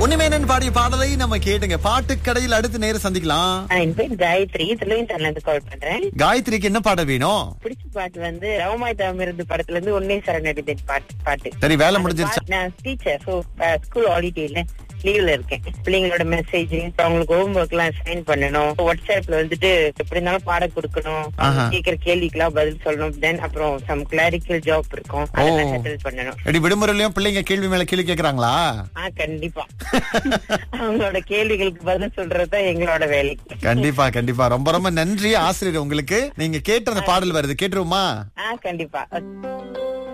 உன்னிமேனன் பாடிய பாடலை நம்ம கேட்டுங்க பாட்டுக்கடையில் அடுத்து நேரம் சந்திக்கலாம் ஆ, என் பேர் காயத்ரி திருவேந்தர்ல இருந்து கால் பண்றேன் காயத்ரிக்கு என்ன பாடல் வேணும் பிடிச்ச பாட்டு வந்து ரவமாய் தாமிருந்து படத்துல இருந்து ஒன்னே சரணடைதேன் பாட்டு பாட்டு சரி வேலை அந்த முடிஞ்சிருச்சா பாட்டு நான் டீச்சர் ஸோ ஸ்கூல் ஹாலிடேல லீவ்ல இருக்கேன் பிள்ளைங்களோட மெசேஜ் அவங்களுக்கு ஹோம் ஒர்க் எல்லாம் சைன் பண்ணணும் வாட்ஸ்அப்ல வந்துட்டு எப்படி இருந்தாலும் பாடம் கொடுக்கணும் அவங்க ஆஹா. கேக்குற கேள்விக்கெல்லாம் பதில் சொல்லணும் தென் அப்புறம் சம் கிளாரிக்கல் ஜாப் இருக்கும் அதெல்லாம் ஓ. செட்டில் பண்ணணும் எடி விடுமுறையிலயும் பிள்ளைங்க கேள்வி மேல கேள்வி கேக்குறாங்களா ஆ கண்டிப்பா அவங்களோட கேள்விகளுக்கு பதில் சொல்றதுதான் எங்களோட வேலை கண்டிப்பா கண்டிப்பா ரொம்ப ரொம்ப நன்றி ஆசிரியர் உங்களுக்கு நீங்க கேட்ட அந்த பாடல் வருது கேட்டுருவோமா ஆ கண்டிப்பா